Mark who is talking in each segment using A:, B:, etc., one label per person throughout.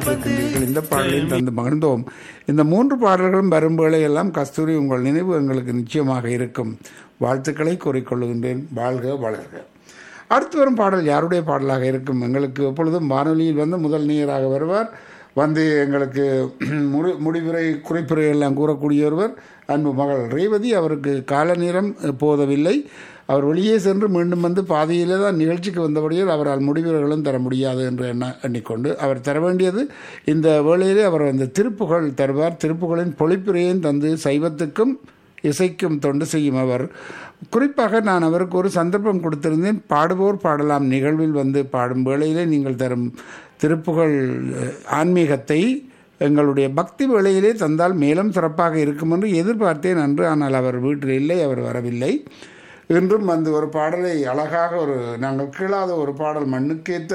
A: இருக்கின்றீர்கள். இந்த பாடலையும் தந்து மகிழ்ந்தோம் இந்த மூன்று பாடல்களும் வரும் வேளையெல்லாம் கஸ்தூரி உங்கள் நினைவு எங்களுக்கு நிச்சயமாக இருக்கும் வாழ்த்துக்களை கூறிக்கொள்கின்றேன் வாழ்க வளர்க அடுத்து வரும் பாடல் யாருடைய பாடலாக இருக்கும் எங்களுக்கு எப்பொழுதும் வானொலியில் வந்து முதல் நீராக வருவார் வந்து எங்களுக்கு முடி முடிவுரை குறிப்புரை எல்லாம் கூறக்கூடிய ஒருவர் அன்பு மகள் ரேவதி அவருக்கு கால நேரம் போதவில்லை அவர் வெளியே சென்று மீண்டும் வந்து பாதையிலே தான் நிகழ்ச்சிக்கு வந்தபடியால் அவரால் முடிவுரைகளும் தர முடியாது என்று எண்ண எண்ணிக்கொண்டு அவர் தர வேண்டியது இந்த வேளையிலே அவர் அந்த திருப்புகழ் தருவார் திருப்புகளின் பொழிப்புரையும் தந்து சைவத்துக்கும் இசைக்கும் தொண்டு செய்யும் அவர் குறிப்பாக நான் அவருக்கு ஒரு சந்தர்ப்பம் கொடுத்திருந்தேன் பாடுவோர் பாடலாம் நிகழ்வில் வந்து பாடும் வேளையிலே நீங்கள் தரும் திருப்புகழ் அஹ், ஆன்மீகத்தை எங்களுடைய பக்தி வேளையிலே தந்தால் மேலும் சிறப்பாக இருக்கும் என்று எதிர்பார்த்தேன் அன்று ஆனால் அவர் வீட்டில் இல்லை அவர் வரவில்லை இன்றும் வந்து ஒரு பாடலை அழகாக ஒரு நாங்கள் கீழாத ஒரு பாடல் மண்ணுக்கேத்த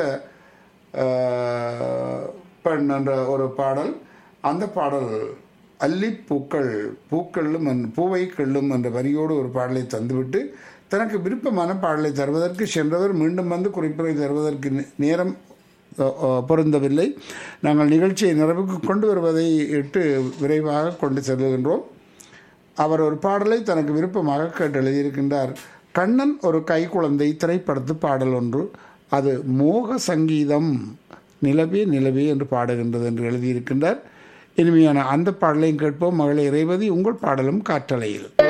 A: அஹ், பெண் என்ற ஒரு பாடல் அந்த பாடல் அல்லி பூக்கள் பூக்களும் என் பூவை கள்ளும் என்ற வரியோடு ஒரு பாடலை தந்துவிட்டு தனக்கு விருப்பமான பாடலை தருவதற்கு சென்றவர் மீண்டும் வந்து குறிப்புரை தருவதற்கு நே- நேரம் அ, அ, பொருந்தவில்லை நாங்கள் நிகழ்ச்சியை நிறைவுக்கு கொண்டு வருவதை இட்டு விரைவாக கொண்டு செல்கின்றோம் அவர் ஒரு பாடலை தனக்கு விருப்பமாக கேட்டு எழுதியிருக்கின்றார் கண்ணன் ஒரு கைக்குழந்தை திரைப்படத்து பாடல் ஒன்று அது மோக சங்கீதம் நிலவே நிலவே என்று பாடுகின்றது என்று எழுதியிருக்கின்றார் இனிமையான அந்த பாடலையும் கேட்போம் மகளை இறைவதி உங்கள் பாடலும் காற்றலையில்